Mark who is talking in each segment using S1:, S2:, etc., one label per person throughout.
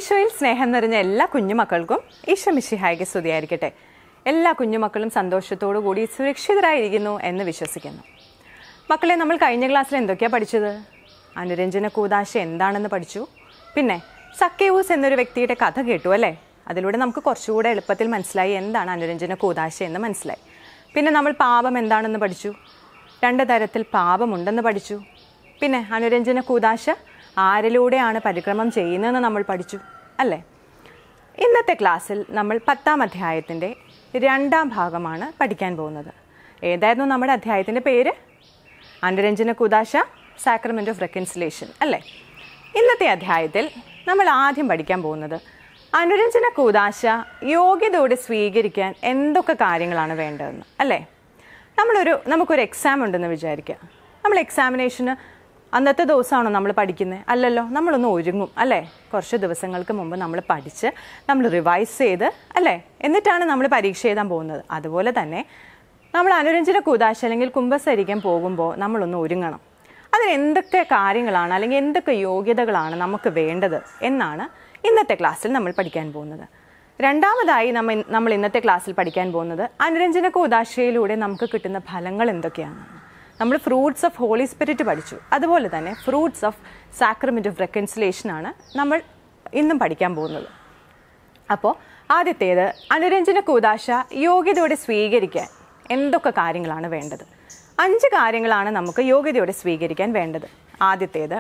S1: ഈശോയിൽ സ്നേഹം നിറഞ്ഞ എല്ലാ കുഞ്ഞുമക്കൾക്കും ഈശോ മിശിഹായ്ക്ക് സ്തുതിയായിരിക്കട്ടെ എല്ലാ കുഞ്ഞുമക്കളും സന്തോഷത്തോടു കൂടി സുരക്ഷിതരായിരിക്കുന്നു എന്ന് വിശ്വസിക്കുന്നു മക്കളെ നമ്മൾ കഴിഞ്ഞ ക്ലാസ്സിൽ എന്തൊക്കെയാണ് പഠിച്ചത് അനുരഞ്ജന കൂതാശ എന്താണെന്ന് പഠിച്ചു പിന്നെ സക്കേവൂസ് എന്നൊരു വ്യക്തിയുടെ കഥ കേട്ടു അല്ലേ അതിലൂടെ നമുക്ക് കുറച്ചുകൂടെ എളുപ്പത്തിൽ മനസ്സിലായി എന്താണ് അനുരഞ്ജന കൂതാശ എന്ന് മനസ്സിലായി പിന്നെ നമ്മൾ പാപം എന്താണെന്ന് പഠിച്ചു രണ്ട് തരത്തിൽ പാപമുണ്ടെന്ന് പഠിച്ചു പിന്നെ അനുരഞ്ജന കൂതാശ ആരിലൂടെയാണ് പരിക്രമം ചെയ്യുന്നതെന്ന് നമ്മൾ പഠിച്ചു അല്ലേ ഇന്നത്തെ ക്ലാസ്സിൽ നമ്മൾ പത്താം അധ്യായത്തിൻ്റെ രണ്ടാം ഭാഗമാണ് പഠിക്കാൻ പോകുന്നത് ഏതായിരുന്നു നമ്മുടെ അധ്യായത്തിൻ്റെ പേര് അനുരഞ്ജന കുദാശ സാക്രമെൻ്റ് ഓഫ് റെക്കൻസിലേഷൻ അല്ലേ ഇന്നത്തെ അധ്യായത്തിൽ നമ്മൾ ആദ്യം പഠിക്കാൻ പോകുന്നത് അനുരഞ്ജന കൂതാശ യോഗ്യതയോടെ സ്വീകരിക്കാൻ എന്തൊക്കെ കാര്യങ്ങളാണ് വേണ്ടതെന്ന് അല്ലേ നമ്മളൊരു നമുക്കൊരു എക്സാം ഉണ്ടെന്ന് വിചാരിക്കുക നമ്മൾ എക്സാമിനേഷന് അന്നത്തെ ദിവസമാണോ നമ്മൾ പഠിക്കുന്നത് അല്ലല്ലോ നമ്മളൊന്ന് ഒരുങ്ങും അല്ലേ കുറച്ച് ദിവസങ്ങൾക്ക് മുമ്പ് നമ്മൾ പഠിച്ച് നമ്മൾ റിവൈസ് ചെയ്ത് അല്ലേ എന്നിട്ടാണ് നമ്മൾ പരീക്ഷ എഴുതാൻ പോകുന്നത് അതുപോലെ തന്നെ നമ്മൾ അനുരഞ്ജന കൂതാശ അല്ലെങ്കിൽ കുംഭസരിക്കാൻ പോകുമ്പോൾ നമ്മളൊന്ന് ഒരുങ്ങണം അതിന് എന്തൊക്കെ കാര്യങ്ങളാണ് അല്ലെങ്കിൽ എന്തൊക്കെ യോഗ്യതകളാണ് നമുക്ക് വേണ്ടത് എന്നാണ് ഇന്നത്തെ ക്ലാസ്സിൽ നമ്മൾ പഠിക്കാൻ പോകുന്നത് രണ്ടാമതായി നമ്മൾ നമ്മൾ ഇന്നത്തെ ക്ലാസ്സിൽ പഠിക്കാൻ പോകുന്നത് അനുരഞ്ജന കൂതാശയിലൂടെ നമുക്ക് കിട്ടുന്ന ഫലങ്ങൾ എന്തൊക്കെയാണ് നമ്മൾ ഫ്രൂട്ട്സ് ഓഫ് ഹോളി സ്പിരിറ്റ് പഠിച്ചു അതുപോലെ തന്നെ fruits of sacrament of reconciliation ആണ് നമ്മൾ ഇന്നും പഠിക്കാൻ പോകുന്നത് അപ്പോൾ ആദ്യത്തേത് അനുരഞ്ജന കൂതാശ യോഗ്യതയോടെ സ്വീകരിക്കാൻ എന്തൊക്കെ കാര്യങ്ങളാണ് വേണ്ടത് അഞ്ച് കാര്യങ്ങളാണ് നമുക്ക് യോഗ്യതയോടെ സ്വീകരിക്കാൻ വേണ്ടത് ആദ്യത്തേത്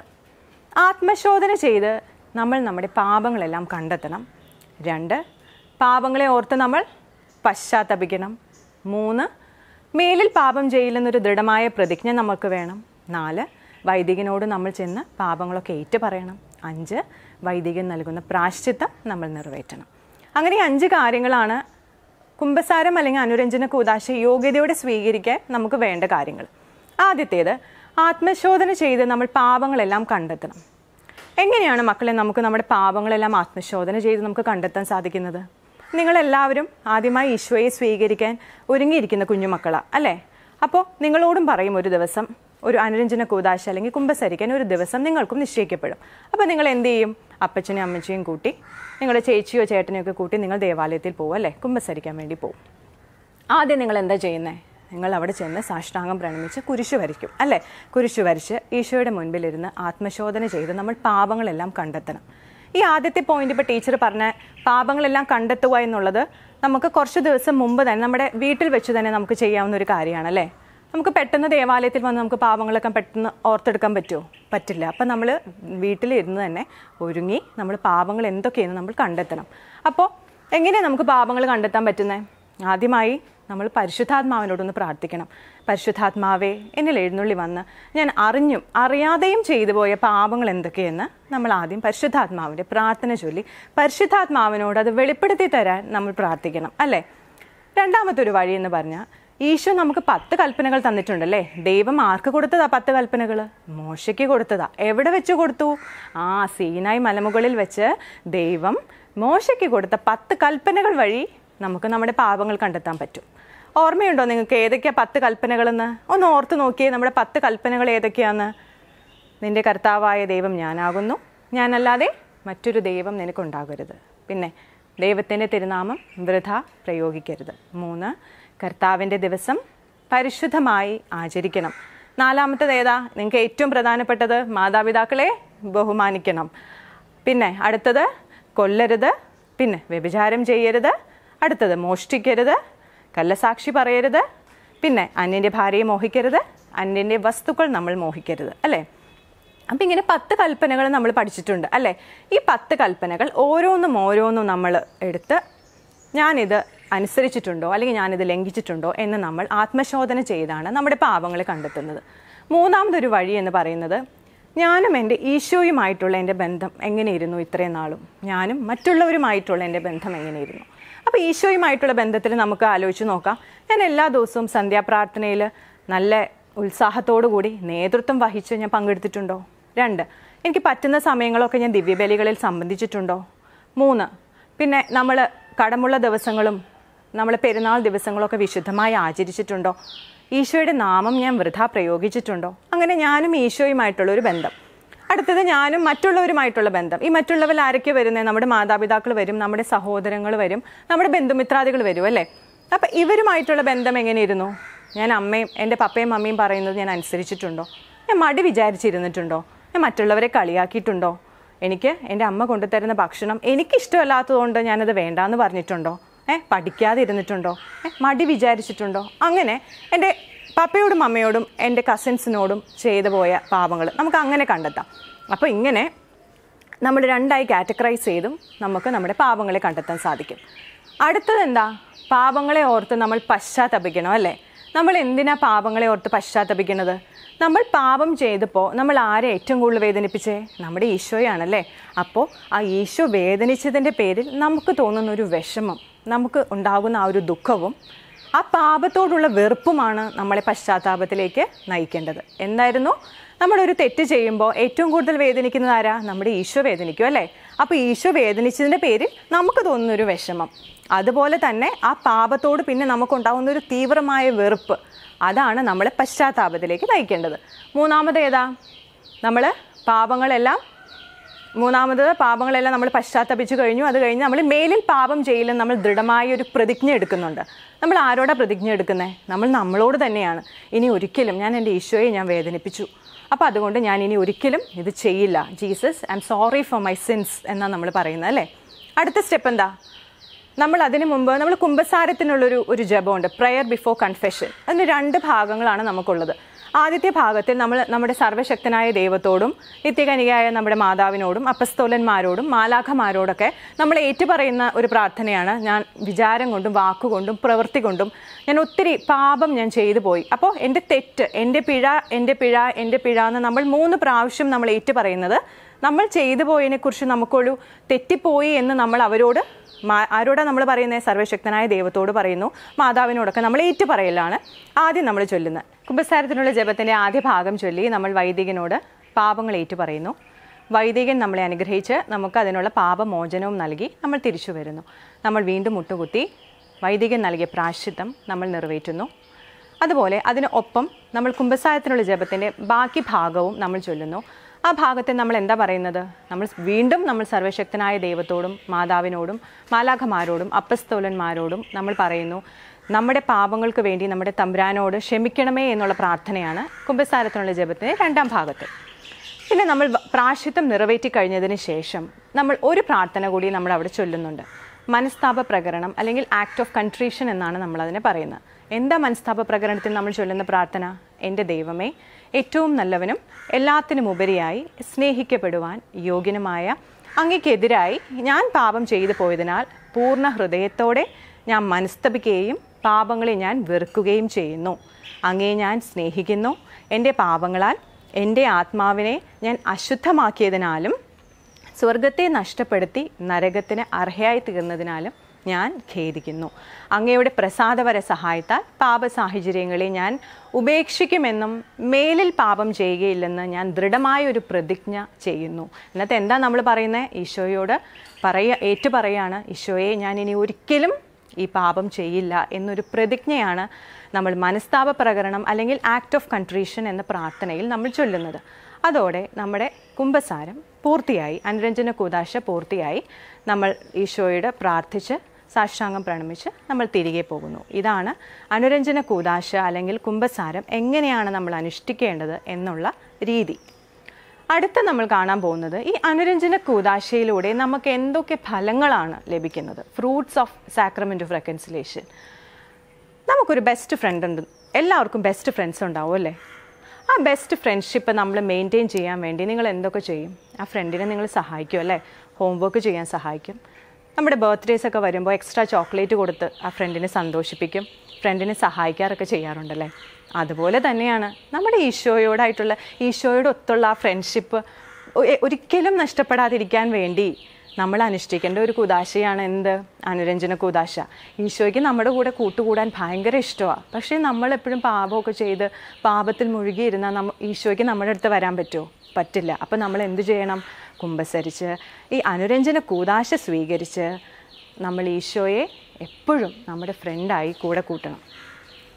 S1: ആത്മശോധന ചെയ്ത് നമ്മൾ നമ്മുടെ പാപങ്ങളെല്ലാം കണ്ടെത്തണം രണ്ട് പാപങ്ങളെ ഓർത്ത് നമ്മൾ പശ്ചാത്തപിക്കണം മൂന്ന് മേലിൽ പാപം ചെയ്യില്ലെന്നൊരു ദൃഢമായ പ്രതിജ്ഞ നമുക്ക് വേണം നാല് വൈദികനോട് നമ്മൾ ചെന്ന് പാപങ്ങളൊക്കെ ഏറ്റു പറയണം അഞ്ച് വൈദികൻ നൽകുന്ന പ്രാശ്ചിത്തം നമ്മൾ നിറവേറ്റണം അങ്ങനെ ഈ അഞ്ച് കാര്യങ്ങളാണ് കുംഭസാരം അല്ലെങ്കിൽ അനുരഞ്ജന കൂതാശ യോഗ്യതയോടെ സ്വീകരിക്കാൻ നമുക്ക് വേണ്ട കാര്യങ്ങൾ ആദ്യത്തേത് ആത്മശോധന ചെയ്ത് നമ്മൾ പാപങ്ങളെല്ലാം കണ്ടെത്തണം എങ്ങനെയാണ് മക്കളെ നമുക്ക് നമ്മുടെ പാപങ്ങളെല്ലാം ആത്മശോധന ചെയ്ത് നമുക്ക് കണ്ടെത്താൻ സാധിക്കുന്നത് നിങ്ങളെല്ലാവരും ആദ്യമായി ഈശോയെ സ്വീകരിക്കാൻ ഒരുങ്ങിയിരിക്കുന്ന കുഞ്ഞുമക്കളാണ് അല്ലേ അപ്പോൾ നിങ്ങളോടും പറയും ഒരു ദിവസം ഒരു അനുരഞ്ജന കൂതാശ അല്ലെങ്കിൽ കുംഭസരിക്കാൻ ഒരു ദിവസം നിങ്ങൾക്കും നിശ്ചയിക്കപ്പെടും അപ്പോൾ നിങ്ങൾ എന്ത് ചെയ്യും അപ്പച്ചനെയും അമ്മച്ചിയും കൂട്ടി നിങ്ങളുടെ ചേച്ചിയോ ചേട്ടനെയോ ഒക്കെ കൂട്ടി നിങ്ങൾ ദേവാലയത്തിൽ പോകും അല്ലേ കുംഭസരിക്കാൻ വേണ്ടി പോകും ആദ്യം നിങ്ങൾ എന്താ ചെയ്യുന്നത് നിങ്ങൾ അവിടെ ചെന്ന് സാഷ്ടാംഗം പ്രണമിച്ച് കുരിശു വരയ്ക്കും അല്ലേ കുരിശു വരച്ച് ഈശോയുടെ മുൻപിലിരുന്ന് ആത്മശോധന ചെയ്ത് നമ്മൾ പാപങ്ങളെല്ലാം കണ്ടെത്തണം ഈ ആദ്യത്തെ പോയിന്റ് ഇപ്പോൾ ടീച്ചർ പറഞ്ഞ പാപങ്ങളെല്ലാം കണ്ടെത്തുക എന്നുള്ളത് നമുക്ക് കുറച്ച് ദിവസം മുമ്പ് തന്നെ നമ്മുടെ വീട്ടിൽ വെച്ച് തന്നെ നമുക്ക് ചെയ്യാവുന്ന ഒരു കാര്യമാണ് അല്ലേ നമുക്ക് പെട്ടെന്ന് ദേവാലയത്തിൽ വന്ന് നമുക്ക് പാപങ്ങളൊക്കെ പെട്ടെന്ന് ഓർത്തെടുക്കാൻ പറ്റുമോ പറ്റില്ല അപ്പം നമ്മൾ വീട്ടിലിരുന്ന് തന്നെ ഒരുങ്ങി നമ്മൾ പാപങ്ങൾ എന്തൊക്കെയെന്ന് നമ്മൾ കണ്ടെത്തണം അപ്പോൾ എങ്ങനെയാണ് നമുക്ക് പാപങ്ങൾ കണ്ടെത്താൻ പറ്റുന്നത് ആദ്യമായി നമ്മൾ പരിശുദ്ധാത്മാവിനോടൊന്ന് പ്രാർത്ഥിക്കണം പരിശുദ്ധാത്മാവേ എന്നിൽ എഴുന്നള്ളി വന്ന് ഞാൻ അറിഞ്ഞും അറിയാതെയും ചെയ്തു പോയ പാപങ്ങൾ എന്തൊക്കെയെന്ന് നമ്മൾ ആദ്യം പരിശുദ്ധാത്മാവിൻ്റെ പ്രാർത്ഥന ചൊല്ലി പരിശുദ്ധാത്മാവിനോട് അത് വെളിപ്പെടുത്തി തരാൻ നമ്മൾ പ്രാർത്ഥിക്കണം അല്ലേ രണ്ടാമത്തെ ഒരു വഴി എന്ന് പറഞ്ഞാൽ ഈശോ നമുക്ക് പത്ത് കൽപ്പനകൾ തന്നിട്ടുണ്ടല്ലേ ദൈവം ആർക്ക് കൊടുത്തതാ പത്ത് കൽപ്പനകൾ മോശയ്ക്ക് കൊടുത്തതാ എവിടെ വെച്ച് കൊടുത്തു ആ സീനായി മലമുകളിൽ വെച്ച് ദൈവം മോശയ്ക്ക് കൊടുത്ത പത്ത് കൽപ്പനകൾ വഴി നമുക്ക് നമ്മുടെ പാപങ്ങൾ കണ്ടെത്താൻ പറ്റും ഓർമ്മയുണ്ടോ നിങ്ങൾക്ക് ഏതൊക്കെയാ പത്ത് കൽപ്പനകളെന്ന് ഒന്ന് ഓർത്ത് നോക്കിയേ നമ്മുടെ പത്ത് കൽപ്പനകൾ ഏതൊക്കെയാന്ന് നിന്റെ കർത്താവായ ദൈവം ഞാനാകുന്നു ഞാനല്ലാതെ മറ്റൊരു ദൈവം നിനക്കുണ്ടാകരുത് പിന്നെ ദൈവത്തിൻ്റെ തിരുനാമം വൃഥ പ്രയോഗിക്കരുത് മൂന്ന് കർത്താവിൻ്റെ ദിവസം പരിശുദ്ധമായി ആചരിക്കണം നാലാമത്തത് ഏതാ നിങ്ങൾക്ക് ഏറ്റവും പ്രധാനപ്പെട്ടത് മാതാപിതാക്കളെ ബഹുമാനിക്കണം പിന്നെ അടുത്തത് കൊല്ലരുത് പിന്നെ വ്യഭിചാരം ചെയ്യരുത് അടുത്തത് മോഷ്ടിക്കരുത് കള്ളസാക്ഷി പറയരുത് പിന്നെ അന്യൻ്റെ ഭാര്യയെ മോഹിക്കരുത് അന്യൻ്റെ വസ്തുക്കൾ നമ്മൾ മോഹിക്കരുത് അല്ലേ അപ്പം ഇങ്ങനെ പത്ത് കൽപ്പനകൾ നമ്മൾ പഠിച്ചിട്ടുണ്ട് അല്ലേ ഈ പത്ത് കൽപ്പനകൾ ഓരോന്നും ഓരോന്നും നമ്മൾ എടുത്ത് ഞാനിത് അനുസരിച്ചിട്ടുണ്ടോ അല്ലെങ്കിൽ ഞാനിത് ലംഘിച്ചിട്ടുണ്ടോ എന്ന് നമ്മൾ ആത്മശോധന ചെയ്താണ് നമ്മുടെ പാപങ്ങൾ കണ്ടെത്തുന്നത് മൂന്നാമതൊരു വഴി എന്ന് പറയുന്നത് ഞാനും എൻ്റെ ഈശോയുമായിട്ടുള്ള എൻ്റെ ബന്ധം എങ്ങനെയിരുന്നു ഇത്രയും നാളും ഞാനും മറ്റുള്ളവരുമായിട്ടുള്ള എൻ്റെ ബന്ധം എങ്ങനെയിരുന്നു അപ്പോൾ ഈശോയുമായിട്ടുള്ള ബന്ധത്തിൽ നമുക്ക് ആലോചിച്ച് നോക്കാം ഞാൻ എല്ലാ ദിവസവും സന്ധ്യാപ്രാർത്ഥനയിൽ നല്ല ഉത്സാഹത്തോടു കൂടി നേതൃത്വം വഹിച്ച് ഞാൻ പങ്കെടുത്തിട്ടുണ്ടോ രണ്ട് എനിക്ക് പറ്റുന്ന സമയങ്ങളൊക്കെ ഞാൻ ദിവ്യബലികളിൽ സംബന്ധിച്ചിട്ടുണ്ടോ മൂന്ന് പിന്നെ നമ്മൾ കടമുള്ള ദിവസങ്ങളും നമ്മൾ പെരുന്നാൾ ദിവസങ്ങളൊക്കെ വിശുദ്ധമായി ആചരിച്ചിട്ടുണ്ടോ ഈശോയുടെ നാമം ഞാൻ വൃഥ പ്രയോഗിച്ചിട്ടുണ്ടോ അങ്ങനെ ഞാനും ഈശോയുമായിട്ടുള്ള ഒരു ബന്ധം അടുത്തത് ഞാനും മറ്റുള്ളവരുമായിട്ടുള്ള ബന്ധം ഈ മറ്റുള്ളവർ ആരൊക്കെ വരുന്നത് നമ്മുടെ മാതാപിതാക്കൾ വരും നമ്മുടെ സഹോദരങ്ങൾ വരും നമ്മുടെ ബന്ധുമിത്രാദികൾ വരും അല്ലേ അപ്പം ഇവരുമായിട്ടുള്ള ബന്ധം എങ്ങനെയിരുന്നു ഞാൻ അമ്മയും എൻ്റെ പപ്പയും മമ്മിയും പറയുന്നത് ഞാൻ അനുസരിച്ചിട്ടുണ്ടോ ഞാൻ മടി വിചാരിച്ചിരുന്നിട്ടുണ്ടോ ഞാൻ മറ്റുള്ളവരെ കളിയാക്കിയിട്ടുണ്ടോ എനിക്ക് എൻ്റെ അമ്മ കൊണ്ടുതരുന്ന ഭക്ഷണം എനിക്കിഷ്ടമല്ലാത്തതുകൊണ്ട് ഞാനത് വേണ്ടാന്ന് പറഞ്ഞിട്ടുണ്ടോ ഏ പഠിക്കാതെ ഇരുന്നിട്ടുണ്ടോ ഏ മടി വിചാരിച്ചിട്ടുണ്ടോ അങ്ങനെ എൻ്റെ പപ്പയോടും അമ്മയോടും എൻ്റെ കസിൻസിനോടും ചെയ്തു പോയ പാപങ്ങൾ നമുക്ക് അങ്ങനെ കണ്ടെത്താം അപ്പോൾ ഇങ്ങനെ നമ്മൾ രണ്ടായി കാറ്റഗറൈസ് ചെയ്തും നമുക്ക് നമ്മുടെ പാപങ്ങളെ കണ്ടെത്താൻ സാധിക്കും അടുത്തത് എന്താ പാപങ്ങളെ ഓർത്ത് നമ്മൾ പശ്ചാത്തപിക്കണം അല്ലേ നമ്മൾ എന്തിനാ പാപങ്ങളെ ഓർത്ത് പശ്ചാത്തപിക്കുന്നത് നമ്മൾ പാപം ചെയ്തപ്പോൾ നമ്മൾ ആരെ ഏറ്റവും കൂടുതൽ വേദനിപ്പിച്ചേ നമ്മുടെ ഈശോയാണല്ലേ അപ്പോൾ ആ ഈശോ വേദനിച്ചതിൻ്റെ പേരിൽ നമുക്ക് തോന്നുന്ന ഒരു വിഷമം നമുക്ക് ഉണ്ടാകുന്ന ആ ഒരു ദുഃഖവും ആ പാപത്തോടുള്ള വെറുപ്പുമാണ് നമ്മളെ പശ്ചാത്താപത്തിലേക്ക് നയിക്കേണ്ടത് എന്തായിരുന്നു നമ്മളൊരു തെറ്റ് ചെയ്യുമ്പോൾ ഏറ്റവും കൂടുതൽ വേദനിക്കുന്നത് ആരാ നമ്മുടെ ഈശോ വേദനിക്കും അല്ലേ അപ്പോൾ ഈശോ വേദനിച്ചതിൻ്റെ പേരിൽ നമുക്ക് തോന്നുന്ന ഒരു വിഷമം അതുപോലെ തന്നെ ആ പാപത്തോട് പിന്നെ നമുക്കുണ്ടാകുന്ന ഒരു തീവ്രമായ വെറുപ്പ് അതാണ് നമ്മളെ പശ്ചാത്താപത്തിലേക്ക് നയിക്കേണ്ടത് മൂന്നാമത് ഏതാ നമ്മൾ പാപങ്ങളെല്ലാം മൂന്നാമത് പാപങ്ങളെല്ലാം നമ്മൾ പശ്ചാത്തപിച്ചു കഴിഞ്ഞു അത് കഴിഞ്ഞ് നമ്മൾ മേലിൽ പാപം ചെയ്യില്ലെന്ന് നമ്മൾ ദൃഢമായ ഒരു പ്രതിജ്ഞ എടുക്കുന്നുണ്ട് നമ്മൾ ആരോടാ പ്രതിജ്ഞ എടുക്കുന്നത് നമ്മൾ നമ്മളോട് തന്നെയാണ് ഇനി ഒരിക്കലും ഞാൻ എൻ്റെ ഈശോയെ ഞാൻ വേദനിപ്പിച്ചു അപ്പോൾ അതുകൊണ്ട് ഞാൻ ഇനി ഒരിക്കലും ഇത് ചെയ്യില്ല Jesus I'm sorry for my sins എന്നാണ് നമ്മൾ പറയുന്നത് അല്ലേ അടുത്ത സ്റ്റെപ്പ് എന്താ നമ്മൾ അതിനു മുമ്പ് നമ്മൾ കുംഭസാരത്തിനുള്ളൊരു ഒരു ജപമുണ്ട് പ്രയർ ബിഫോർ കൺഫെഷൻ അതിന് രണ്ട് ഭാഗങ്ങളാണ് നമുക്കുള്ളത് ആദ്യത്തെ ഭാഗത്തിൽ നമ്മൾ നമ്മുടെ സർവശക്തനായ ദൈവത്തോടും നിത്യകനികയായ നമ്മുടെ മാതാവിനോടും അപ്പസ്തോലന്മാരോടും മാലാഖമാരോടൊക്കെ നമ്മൾ ഏറ്റുപറയുന്ന ഒരു പ്രാർത്ഥനയാണ് ഞാൻ വിചാരം കൊണ്ടും വാക്കുകൊണ്ടും പ്രവൃത്തി കൊണ്ടും ഞാൻ ഒത്തിരി പാപം ഞാൻ ചെയ്തു പോയി അപ്പോൾ എൻ്റെ തെറ്റ് എൻ്റെ പിഴ എൻ്റെ പിഴ എൻ്റെ പിഴ എന്ന് നമ്മൾ മൂന്ന് പ്രാവശ്യം നമ്മൾ ഏറ്റുപറയുന്നത് നമ്മൾ ചെയ്തു പോയതിനെക്കുറിച്ച് നമുക്കൊരു തെറ്റിപ്പോയി എന്ന് നമ്മൾ അവരോട് മാ- ആരോടാ നമ്മൾ പറയുന്നത് സർവശക്തനായ ദൈവത്തോട് പറയുന്നു മാതാവിനോടൊക്കെ നമ്മൾ ഏറ്റു പറയലാണ് ആദ്യം നമ്മൾ ചൊല്ലുന്നത് കുംഭസാരത്തിനുള്ള ജപത്തിൻ്റെ ആദ്യ ഭാഗം ചൊല്ലി നമ്മൾ വൈദികനോട് പാപങ്ങൾ ഏറ്റു പറയുന്നു വൈദികൻ നമ്മളെ അനുഗ്രഹിച്ച് നമുക്ക് അതിനുള്ള പാപമോചനവും നൽകി നമ്മൾ തിരിച്ചു വരുന്നു നമ്മൾ വീണ്ടും മുട്ടുകുത്തി വൈദികൻ നൽകിയ പ്രാശ്ചിത്തം നമ്മൾ നിറവേറ്റുന്നു അതുപോലെ അതിന് ഒപ്പം നമ്മൾ കുംഭസാരത്തിനുള്ള ജപത്തിൻ്റെ ബാക്കി ഭാഗവും നമ്മൾ ചൊല്ലുന്നു ആ ഭാഗത്തെ നമ്മൾ എന്താ പറയുന്നത് നമ്മൾ വീണ്ടും നമ്മൾ സർവശക്തനായ ദൈവത്തോടും മാതാവിനോടും മാലാഖമാരോടും അപ്പസ്തോലന്മാരോടും നമ്മൾ പറയുന്നു നമ്മുടെ പാപങ്ങൾക്ക് വേണ്ടി നമ്മുടെ തമ്പുരാനോട് ക്ഷമിക്കണമേ എന്നുള്ള പ്രാർത്ഥനയാണ് കുംഭസാരത്തിനുള്ള ജപത്തിൻ്റെ രണ്ടാം ഭാഗത്ത് പിന്നെ നമ്മൾ വ- പ്രായശ്ചിത്തം നിറവേറ്റി കഴിഞ്ഞതിന് ശേഷം നമ്മൾ ഒരു പ്രാർത്ഥന കൂടി നമ്മൾ അവിടെ ചൊല്ലുന്നുണ്ട് മനസ്താപ പ്രകരണം അല്ലെങ്കിൽ ആക്ട് ഓഫ് കൺട്രീഷൻ എന്നാണ് നമ്മൾ അതിനെ പറയുന്നത് എന്താ മനസ്താപ പ്രകരണത്തിൽ നമ്മൾ ചൊല്ലുന്ന പ്രാർത്ഥന എൻ്റെ ദൈവമേ ഏറ്റവും നല്ലവനും എല്ലാത്തിനും ഉപരിയായി സ്നേഹിക്കപ്പെടുവാൻ യോഗ്യനുമായ അങ്ങയ്ക്കെതിരായി ഞാൻ പാപം ചെയ്തു പോയതിനാൽ പൂർണ്ണ ഹൃദയത്തോടെ ഞാൻ മനസ്തപിക്കുകയും പാപങ്ങളെ ഞാൻ വെറുക്കുകയും ചെയ്യുന്നു അങ്ങയെ ഞാൻ സ്നേഹിക്കുന്നു എൻ്റെ പാപങ്ങളാൽ എൻ്റെ ആത്മാവിനെ ഞാൻ അശുദ്ധമാക്കിയതിനാലും സ്വർഗത്തെ നഷ്ടപ്പെടുത്തി നരകത്തിന് അർഹയായി തീർന്നതിനാലും ഞാൻ ഖേദിക്കുന്നു അങ്ങയുടെ പ്രസാദവര സഹായത്താൽ പാപ സാഹചര്യങ്ങളെ ഞാൻ ഉപേക്ഷിക്കുമെന്നും മേലിൽ പാപം ചെയ്യുകയില്ലെന്ന് ഞാൻ ദൃഢമായ ഒരു പ്രതിജ്ഞ ചെയ്യുന്നു എന്നിട്ട് എന്താ നമ്മൾ പറയുന്നത് ഈശോയോട് പറയ ഏറ്റു പറയാണ് ഈശോയെ ഞാൻ ഇനി ഒരിക്കലും ഈ പാപം ചെയ്യില്ല എന്നൊരു പ്രതിജ്ഞയാണ് നമ്മൾ മനസ്താപ പ്രകരണം അല്ലെങ്കിൽ ആക്ട് ഓഫ് കൺട്രീഷൻ എന്ന പ്രാർത്ഥനയിൽ നമ്മൾ ചൊല്ലുന്നത് അതോടെ നമ്മുടെ കുംഭസാരം പൂർത്തിയായി അനുരഞ്ജന കൂതാശ പൂർത്തിയായി നമ്മൾ ഈശോയോട് പ്രാർത്ഥിച്ച് സാഷ്ടാംഗം പ്രണമിച്ച് നമ്മൾ തിരികെ പോകുന്നു ഇതാണ് അനുരഞ്ജന കൂതാശ അല്ലെങ്കിൽ കുംഭസാരം എങ്ങനെയാണ് നമ്മൾ അനുഷ്ഠിക്കേണ്ടത് എന്നുള്ള രീതി അടുത്ത നമ്മൾ കാണാൻ പോകുന്നത് ഈ അനുരഞ്ജന കൂതാശയിലൂടെ നമുക്ക് എന്തൊക്കെ ഫലങ്ങളാണ് ലഭിക്കുന്നത് fruits of sacrament of reconciliation നമുക്കൊരു ബെസ്റ്റ് ഫ്രണ്ട് ഉണ്ട് എല്ലാവർക്കും ബെസ്റ്റ് ഫ്രണ്ട്സ് ഉണ്ടാവും അല്ലേ ആ ബെസ്റ്റ് ഫ്രണ്ട്ഷിപ്പ് നമ്മൾ മെയിൻറ്റെയിൻ ചെയ്യാൻ വേണ്ടി നിങ്ങൾ എന്തൊക്കെ ചെയ്യും ആ ഫ്രണ്ടിനെ നിങ്ങൾ സഹായിക്കും അല്ലേ ഹോംവർക്ക് ചെയ്യാൻ സഹായിക്കും നമ്മുടെ ബർത്ത്ഡേസ് ഒക്കെ വരുമ്പോൾ എക്സ്ട്രാ ചോക്ലേറ്റ് കൊടുത്ത് ആ ഫ്രണ്ടിനെ സന്തോഷിപ്പിക്കും ഫ്രണ്ടിനെ സഹായിക്കാറൊക്കെ ചെയ്യാറുണ്ടല്ലേ അതുപോലെ തന്നെയാണ് നമ്മുടെ ഈശോയോടായിട്ടുള്ള ഈശോയോട് ഒത്തുള്ള ആ ഫ്രണ്ട്ഷിപ്പ് ഒരിക്കലും നഷ്ടപ്പെടാതിരിക്കാൻ വേണ്ടി നമ്മൾ അനുഷ്ഠിക്കേണ്ട ഒരു കുതാശയാണ് എന്ത് അനുരഞ്ജന കുതാശ ഈശോയ്ക്ക് നമ്മുടെ കൂടെ കൂട്ടുകൂടാൻ ഭയങ്കര ഇഷ്ടമാണ് പക്ഷേ നമ്മളെപ്പോഴും പാപമൊക്കെ ചെയ്ത് പാപത്തിൽ മുഴുകിയിരുന്നാൽ നമ്മ ഈശോയ്ക്ക് നമ്മുടെ അടുത്ത് വരാൻ പറ്റുമോ പറ്റില്ല അപ്പോൾ നമ്മൾ എന്ത് ചെയ്യണം കുമ്പസരിച്ച് ഈ അനുരഞ്ജന കൂതാശ സ്വീകരിച്ച് നമ്മൾ ഈശോയെ എപ്പോഴും നമ്മുടെ ഫ്രണ്ടായി കൂടെ കൂട്ടണം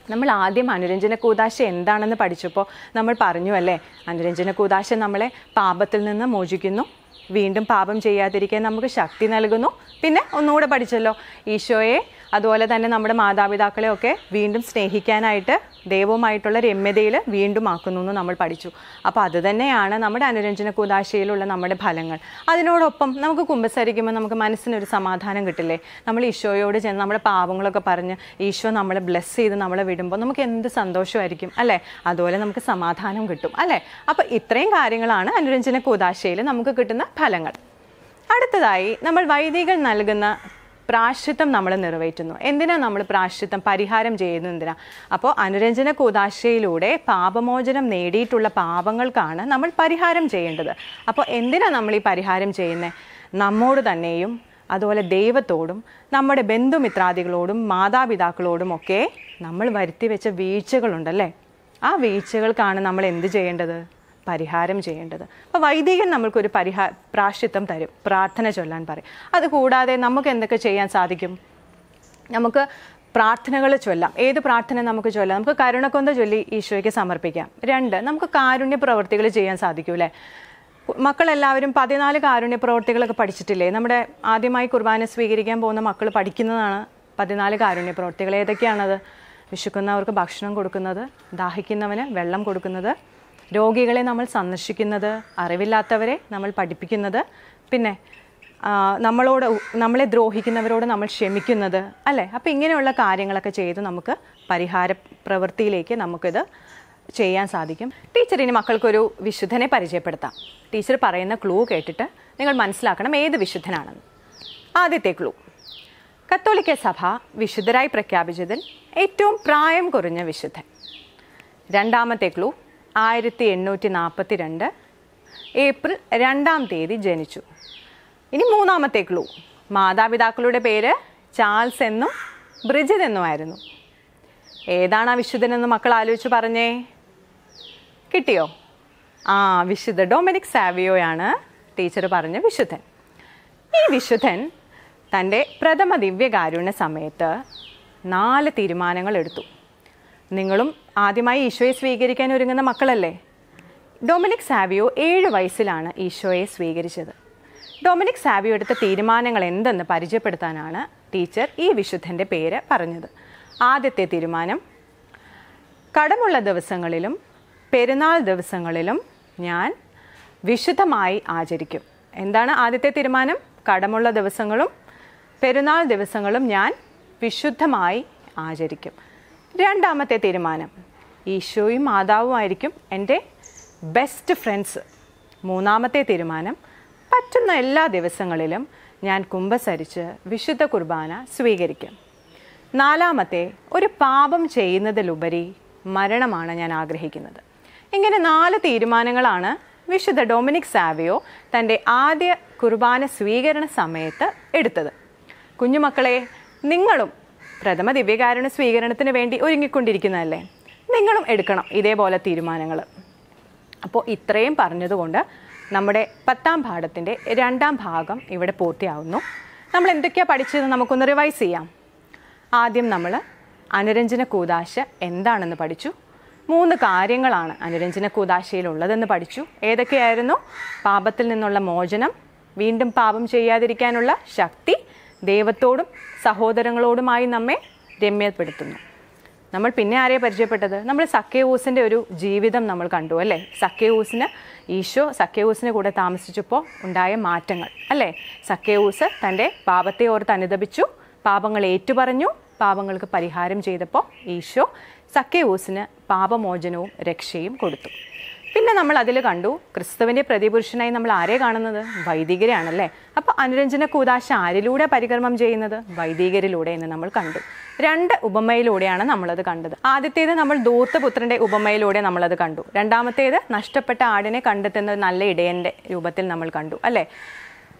S1: നമ്മൾ ആദ്യം അനുരഞ്ജന കൂതാശ എന്താണെന്ന് പഠിച്ചപ്പോൾ നമ്മൾ പറഞ്ഞു അല്ലേ അനുരഞ്ജന കൂതാശ നമ്മളെ പാപത്തിൽ നിന്ന് മോചിക്കുന്നു വീണ്ടും പാപം ചെയ്യാതിരിക്കാൻ നമുക്ക് ശക്തി നൽകുന്നു പിന്നെ ഒന്നുകൂടെ പഠിച്ചല്ലോ ഈശോയെ അതുപോലെ തന്നെ നമ്മുടെ മാതാപിതാക്കളെ ഒക്കെ വീണ്ടും സ്നേഹിക്കാനായിട്ട് ദൈവവുമായിട്ടുള്ള രമ്യതയിൽ വീണ്ടും ആക്കുന്നു എന്ന് നമ്മൾ പഠിച്ചു അപ്പോൾ അത് തന്നെയാണ് നമ്മുടെ അനുരഞ്ജന കൂതാശയിലുള്ള നമ്മുടെ ഫലങ്ങൾ അതിനോടൊപ്പം നമുക്ക് കുമ്പസരിക്കുമ്പോൾ നമുക്ക് മനസ്സിനൊരു സമാധാനം കിട്ടില്ലേ നമ്മൾ ഈശോയോട് ചെന്ന് നമ്മുടെ പാവങ്ങളൊക്കെ പറഞ്ഞ് ഈശോ നമ്മളെ ബ്ലെസ് ചെയ്ത് നമ്മളെ വിടുമ്പോൾ നമുക്ക് എന്ത് സന്തോഷമായിരിക്കും അല്ലേ അതുപോലെ നമുക്ക് സമാധാനം കിട്ടും അല്ലേ അപ്പോൾ ഇത്രയും കാര്യങ്ങളാണ് അനുരഞ്ജന കൂതാശയിൽ നമുക്ക് കിട്ടുന്ന ഫലങ്ങൾ അടുത്തതായി നമ്മൾ വൈദികർ നൽകുന്ന പ്രാശ്ചിത്തം നമ്മൾ നിറവേറ്റുന്നു എന്തിനാ നമ്മൾ പ്രാശ്ചിത്തം പരിഹാരം ചെയ്യുന്നത് എന്തിനാ അപ്പോൾ അനുരഞ്ജന കൂതാശയിലൂടെ പാപമോചനം നേടിയിട്ടുള്ള പാപങ്ങൾക്കാണ് നമ്മൾ പരിഹാരം ചെയ്യേണ്ടത് അപ്പോൾ എന്തിനാ നമ്മൾ ഈ പരിഹാരം ചെയ്യുന്നത് നമ്മോട് തന്നെയും അതുപോലെ ദൈവത്തോടും നമ്മുടെ ബന്ധുമിത്രാദികളോടും മാതാപിതാക്കളോടും ഒക്കെ നമ്മൾ വരുത്തി വെച്ച വീഴ്ചകളുണ്ടല്ലേ ആ വീഴ്ചകൾക്കാണ് നമ്മൾ എന്ത് ചെയ്യേണ്ടത് പരിഹാരം ചെയ്യേണ്ടത് അപ്പോൾ വൈദികൻ നമ്മൾക്കൊരു പരിഹാ പ്രാശ്ചിത്തം തരും പ്രാർത്ഥന ചൊല്ലാൻ പറയും അതുകൂടാതെ നമുക്ക് എന്തൊക്കെ ചെയ്യാൻ സാധിക്കും നമുക്ക് പ്രാർത്ഥനകൾ ചൊല്ലാം ഏത് പ്രാർത്ഥന നമുക്ക് ചൊല്ലാം നമുക്ക് കരുണക്കൊന്ത ചൊല്ലി ഈശോയ്ക്ക് സമർപ്പിക്കാം രണ്ട് നമുക്ക് കാരുണ്യ പ്രവൃത്തികൾ ചെയ്യാൻ സാധിക്കൂലേ മക്കളെല്ലാവരും പതിനാല് കാരുണ്യ പ്രവൃത്തികളൊക്കെ പഠിച്ചിട്ടില്ലേ നമ്മുടെ ആദ്യമായി കുർബാന സ്വീകരിക്കാൻ പോകുന്ന മക്കൾ പഠിക്കുന്നതാണ് പതിനാല് കാരുണ്യ പ്രവൃത്തികൾ ഏതൊക്കെയാണത് വിശക്കുന്നവർക്ക് ഭക്ഷണം കൊടുക്കുന്നത് ദാഹിക്കുന്നവന് വെള്ളം കൊടുക്കുന്നത് രോഗികളെ നമ്മൾ സന്ദർശിക്കുന്നത് അറിവില്ലാത്തവരെ നമ്മൾ പഠിപ്പിക്കുന്നത് പിന്നെ ആ, നമ്മളോട് ഉ- നമ്മളെ ദ്രോഹിക്കുന്നവരോട് നമ്മൾ ക്ഷമിക്കുന്നത് അല്ലേ അപ്പോൾ ഇങ്ങനെയുള്ള കാര്യങ്ങളൊക്കെ ചെയ്ത് നമുക്ക് പരിഹാര പ്രവൃത്തിയിലേക്ക് നമുക്കിത് ചെയ്യാൻ സാധിക്കും ടീച്ചർ ഇനി മക്കൾക്കൊരു വിശുദ്ധനെ പരിചയപ്പെടുത്താം ടീച്ചർ പറയുന്ന ക്ലൂ കേട്ടിട്ട് നിങ്ങൾ മനസ്സിലാക്കണം ഏത് വിശുദ്ധനാണെന്ന് ആദ്യത്തെ ക്ലൂ കത്തോലിക്ക സഭ വിശുദ്ധരായി പ്രഖ്യാപിച്ചതിൽ ഏറ്റവും പ്രായം കുറഞ്ഞ വിശുദ്ധൻ രണ്ടാമത്തെ ക്ലൂ ആയിരത്തി എണ്ണൂറ്റി നാൽപ്പത്തി രണ്ട് ഏപ്രിൽ രണ്ടാം തീയതി ജനിച്ചു ഇനി മൂന്നാമത്തെ ക്ലൂ മാതാപിതാക്കളുടെ പേര് ചാൾസ് എന്നും ബ്രിജിത് എന്നുമായിരുന്നു ഏതാണ് ആ വിശുദ്ധനെന്ന് മക്കൾ ആലോചിച്ച് പറഞ്ഞേ കിട്ടിയോ ആ വിശുദ്ധ ഡൊമിനിക് സാവിയോയാണ് ടീച്ചർ പറഞ്ഞ വിശുദ്ധൻ ഈ വിശുദ്ധൻ തൻ്റെ പ്രഥമ ദിവ്യകാരുണ്യ സമയത്ത് നാല് തീരുമാനങ്ങൾ എടുത്തു നിങ്ങളും ആദ്യമായി ഈശോയെ സ്വീകരിക്കാൻ ഒരുങ്ങുന്ന മക്കളല്ലേ ഡൊമിനിക് സാവിയോ ഏഴ് വയസ്സിലാണ് ഈശോയെ സ്വീകരിച്ചത് ഡൊമിനിക് സാവിയോ എടുത്ത തീരുമാനങ്ങൾ എന്തെന്ന് പരിചയപ്പെടുത്താനാണ് ടീച്ചർ ഈ വിശുദ്ധൻ്റെ പേര് പറഞ്ഞത് ആദ്യത്തെ തീരുമാനം കടമുള്ള ദിവസങ്ങളിലും പെരുന്നാൾ ദിവസങ്ങളിലും ഞാൻ വിശുദ്ധമായി ആചരിക്കും എന്താണ് ആദ്യത്തെ തീരുമാനം കടമുള്ള ദിവസങ്ങളും പെരുന്നാൾ ദിവസങ്ങളും ഞാൻ വിശുദ്ധമായി ആചരിക്കും രണ്ടാമത്തെ തീരുമാനം ഈശോയും മാതാവുമായിരിക്കും എൻ്റെ ബെസ്റ്റ് ഫ്രണ്ട്സ് മൂന്നാമത്തെ തീരുമാനം പറ്റുന്ന എല്ലാ ദിവസങ്ങളിലും ഞാൻ കുമ്പസരിച്ച് വിശുദ്ധ കുർബാന സ്വീകരിക്കും നാലാമത്തെ ഒരു പാപം ചെയ്യുന്നതിലുപരി മരണമാണ് ഞാൻ ആഗ്രഹിക്കുന്നത് ഇങ്ങനെ നാല് തീരുമാനങ്ങളാണ് വിശുദ്ധ ഡൊമിനിക് സാവിയോ തൻ്റെ ആദ്യ കുർബാന സ്വീകരണ സമയത്ത് എടുത്തത് കുഞ്ഞുമക്കളെ നിങ്ങളും പ്രഥമ ദിവ്യകാരുണ്യ സ്വീകരണത്തിന് വേണ്ടി ഒരുങ്ങിക്കൊണ്ടിരിക്കുന്നതല്ലേ നിങ്ങളും എടുക്കണം ഇതേപോലെ തീരുമാനങ്ങൾ അപ്പോൾ ഇത്രയും പറഞ്ഞതുകൊണ്ട് നമ്മുടെ പത്താം പാഠത്തിൻ്റെ രണ്ടാം ഭാഗം ഇവിടെ പൂർത്തിയാവുന്നു നമ്മൾ എന്തൊക്കെയാണ് പഠിച്ചത് നമുക്കൊന്ന് റിവൈസ് ചെയ്യാം ആദ്യം നമ്മൾ അനുരഞ്ജന കൂതാശ എന്താണെന്ന് പഠിച്ചു മൂന്ന് കാര്യങ്ങളാണ് അനുരഞ്ജന കൂതാശയിലുള്ളതെന്ന് പഠിച്ചു ഏതൊക്കെയായിരുന്നു പാപത്തിൽ നിന്നുള്ള മോചനം വീണ്ടും പാപം ചെയ്യാതിരിക്കാനുള്ള ശക്തി ദൈവത്തോടും സഹോദരങ്ങളോടുമായി നമ്മെ രമ്യപ്പെടുത്തുന്നു നമ്മൾ പിന്നെ ആരെയെ പരിചയപ്പെട്ടത് നമ്മൾ സക്കേവൂസിൻ്റെ ഒരു ജീവിതം നമ്മൾ കണ്ടു അല്ലേ സക്കേവൂസിന് ഈശോ സക്കേവൂസിന് കൂടെ താമസിച്ചപ്പോൾ ഉണ്ടായ മാറ്റങ്ങൾ അല്ലേ സക്കേവൂസ് തൻ്റെ പാപത്തെ ഓർത്ത് അനുദപിച്ചു പാപങ്ങൾ ഏറ്റുപറഞ്ഞു പാപങ്ങൾക്ക് പരിഹാരം ചെയ്തപ്പോൾ ഈശോ സക്കേവൂസിന് പാപമോചനവും രക്ഷയും കൊടുത്തു പിന്നെ നമ്മൾ അതിൽ കണ്ടു ക്രിസ്തുവിൻ്റെ പ്രതിപുരുഷനായി നമ്മൾ ആരെ കാണുന്നത് വൈദികരെയാണല്ലേ അപ്പോൾ അനുരഞ്ജന കൂതാശ ആരിലൂടെ പരികർമ്മം ചെയ്യുന്നത് വൈദികരിലൂടെ എന്ന് നമ്മൾ കണ്ടു രണ്ട് ഉപമയിലൂടെയാണ് നമ്മളത് കണ്ടത് ആദ്യത്തേത് നമ്മൾ ധൂർത്തപുത്രൻ്റെ ഉപമയിലൂടെ നമ്മളത് കണ്ടു രണ്ടാമത്തേത് നഷ്ടപ്പെട്ട ആടിനെ കണ്ടെത്തുന്ന ഒരു നല്ല ഇടയൻ്റെ രൂപത്തിൽ നമ്മൾ കണ്ടു അല്ലേ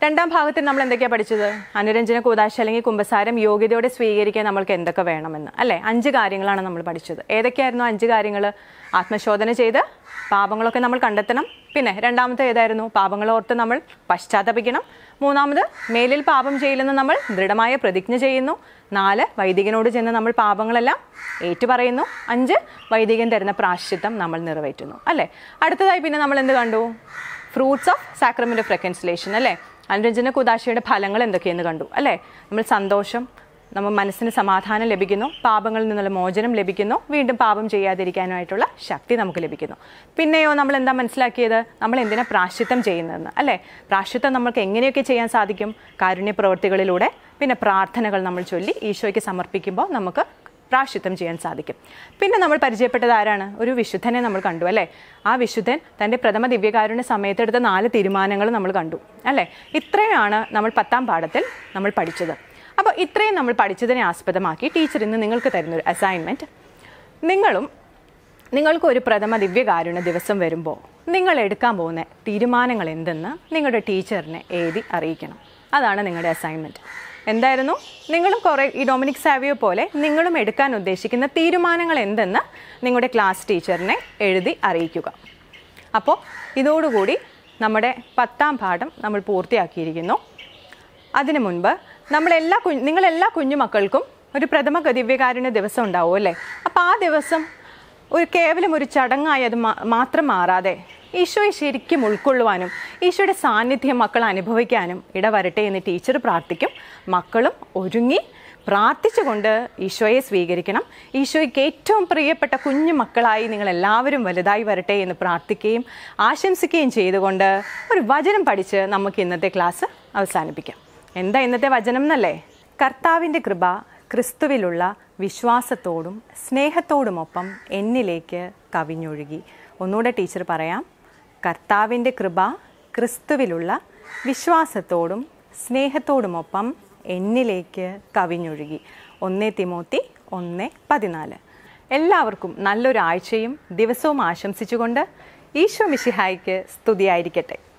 S1: രണ്ടാം ഭാഗത്തിൽ നമ്മൾ എന്തൊക്കെയാണ് പഠിച്ചത് അനുരഞ്ജന കൂതാശ അല്ലെങ്കിൽ കുമ്പസാരം യോഗ്യതയോടെ സ്വീകരിക്കാൻ നമ്മൾക്ക് എന്തൊക്കെ വേണമെന്ന് അല്ലേ അഞ്ച് കാര്യങ്ങളാണ് നമ്മൾ പഠിച്ചത് ഏതൊക്കെയായിരുന്നു അഞ്ച് കാര്യങ്ങൾ ആത്മശോധന ചെയ്ത് പാപങ്ങളൊക്കെ നമ്മൾ കണ്ടെത്തണം പിന്നെ രണ്ടാമത്തെ ഏതായിരുന്നു പാപങ്ങൾ ഓർത്ത് നമ്മൾ പശ്ചാത്തപിക്കണം മൂന്നാമത് മേലിൽ പാപം ചെയ്യില്ലെന്ന് നമ്മൾ ദൃഢമായ പ്രതിജ്ഞ ചെയ്യുന്നു നാല് വൈദികനോട് ചെന്ന് നമ്മൾ പാപങ്ങളെല്ലാം ഏറ്റുപറയുന്നു അഞ്ച് വൈദികൻ തരുന്ന പ്രാശ്ചിത്തം നമ്മൾ നിറവേറ്റുന്നു അല്ലേ അടുത്തതായി പിന്നെ നമ്മൾ എന്ത് കണ്ടു fruits of sacrament of reconciliation അല്ലേ അനുരഞ്ജന കുദാശയുടെ ഫലങ്ങൾ എന്തൊക്കെയെന്ന് കണ്ടു അല്ലേ നമ്മൾ സന്തോഷം നമ്മൾ മനസ്സിന് സമാധാനം ലഭിക്കുന്നു പാപങ്ങളിൽ നിന്നുള്ള മോചനം ലഭിക്കുന്നു വീണ്ടും പാപം ചെയ്യാതിരിക്കാനായിട്ടുള്ള ശക്തി നമുക്ക് ലഭിക്കുന്നു പിന്നെയോ നമ്മൾ എന്താ മനസ്സിലാക്കിയത് നമ്മൾ എന്തിനാ പ്രാശ്ചിത്തം ചെയ്യുന്നതെന്ന് അല്ലേ പ്രാശ്ചിത്തം നമുക്ക് എങ്ങനെയൊക്കെ ചെയ്യാൻ സാധിക്കും കാരുണ്യ പ്രവൃത്തികളിലൂടെ പിന്നെ പ്രാർത്ഥനകൾ നമ്മൾ ചൊല്ലി ഈശോയ്ക്ക് സമർപ്പിക്കുമ്പോൾ നമുക്ക് പ്രാശ്ചിത്തം ചെയ്യാൻ സാധിക്കും പിന്നെ നമ്മൾ പരിചയപ്പെട്ടത് ആരാണ് ഒരു വിശുദ്ധനെ നമ്മൾ കണ്ടു അല്ലേ ആ വിശുദ്ധൻ തൻ്റെ പ്രഥമ ദിവ്യകാരുണ്യ സമയത്തെടുത്ത നാല് തീരുമാനങ്ങൾ നമ്മൾ കണ്ടു അല്ലേ ഇത്രയാണ് നമ്മൾ പത്താം പാഠത്തിൽ നമ്മൾ പഠിച്ചത് അപ്പോൾ ഇത്രയും നമ്മൾ പഠിച്ചതിനെ ആസ്പദമാക്കി ടീച്ചർ ഇന്ന് നിങ്ങൾക്ക് തരുന്നൊരു അസൈൻമെൻറ്റ് നിങ്ങളും നിങ്ങൾക്ക് ഒരു പ്രഥമ ദിവ്യകാരുണ്യ ദിവസം വരുമ്പോൾ നിങ്ങൾ എടുക്കാൻ പോകുന്ന തീരുമാനങ്ങൾ എന്തെന്ന് നിങ്ങളുടെ ടീച്ചറിനെ എഴുതി അറിയിക്കണം അതാണ് നിങ്ങളുടെ അസൈൻമെൻറ്റ് എന്തായിരുന്നു നിങ്ങളും കുറേ ഈ ഡൊമിനിക് സാവിയോ പോലെ നിങ്ങളും എടുക്കാൻ ഉദ്ദേശിക്കുന്ന തീരുമാനങ്ങൾ എന്തെന്ന് നിങ്ങളുടെ ക്ലാസ് ടീച്ചറിനെ എഴുതി അറിയിക്കുക അപ്പോൾ ഇതോടുകൂടി നമ്മുടെ പത്താം പാഠം നമ്മൾ പൂർത്തിയാക്കിയിരിക്കുന്നു അതിനു മുൻപ് നമ്മളെല്ലാ കുഞ്ഞ് നിങ്ങളെല്ലാ കുഞ്ഞുമക്കൾക്കും ഒരു പ്രഥമ ദിവ്യകാരുണ്യ ദിവസം ഉണ്ടാവും അല്ലേ അപ്പോൾ ആ ദിവസം ഒരു കേവലം ഒരു ചടങ്ങായി അത് മാ- മാത്രം മാറാതെ ഈശോയെ ശരിക്കും ഉൾക്കൊള്ളുവാനും ഈശോയുടെ സാന്നിധ്യം മക്കൾ അനുഭവിക്കാനും ഇടവരട്ടെ എന്ന് ടീച്ചർ പ്രാർത്ഥിക്കും മക്കളും ഒരുങ്ങി പ്രാർത്ഥിച്ചുകൊണ്ട് ഈശോയെ സ്വീകരിക്കണം ഈശോയ്ക്ക് ഏറ്റവും പ്രിയപ്പെട്ട കുഞ്ഞു മക്കളായി നിങ്ങൾ എല്ലാവരും വലുതായി വരട്ടെ എന്ന് പ്രാർത്ഥിക്കുകയും ആശംസിക്കുകയും ചെയ്തുകൊണ്ട് ഒരു വചനം പഠിച്ച് നമുക്ക് ഇന്നത്തെ ക്ലാസ് അവസാനിപ്പിക്കാം എന്താ ഇന്നത്തെ വചനം എന്നല്ലേ കർത്താവിൻ്റെ കൃപ ക്രിസ്തുവിലുള്ള വിശ്വാസത്തോടും സ്നേഹത്തോടുമൊപ്പം എന്നിലേക്ക് കവിഞ്ഞൊഴുകി ഒന്നുകൂടെ ടീച്ചർ പറയാം കർത്താവിൻ്റെ കൃപ ക്രിസ്തുവിലുള്ള വിശ്വാസത്തോടും സ്നേഹത്തോടുമൊപ്പം എന്നിലേക്ക് കവിഞ്ഞൊഴുകി ഒന്നേ തിമോത്തി ഒന്ന് പതിനാല് എല്ലാവർക്കും നല്ലൊരു ആഴ്ചയും ദിവസവും ആശംസിച്ചുകൊണ്ട് ഈശോ മിശിഹായ്ക്ക് സ്തുതിയായിരിക്കട്ടെ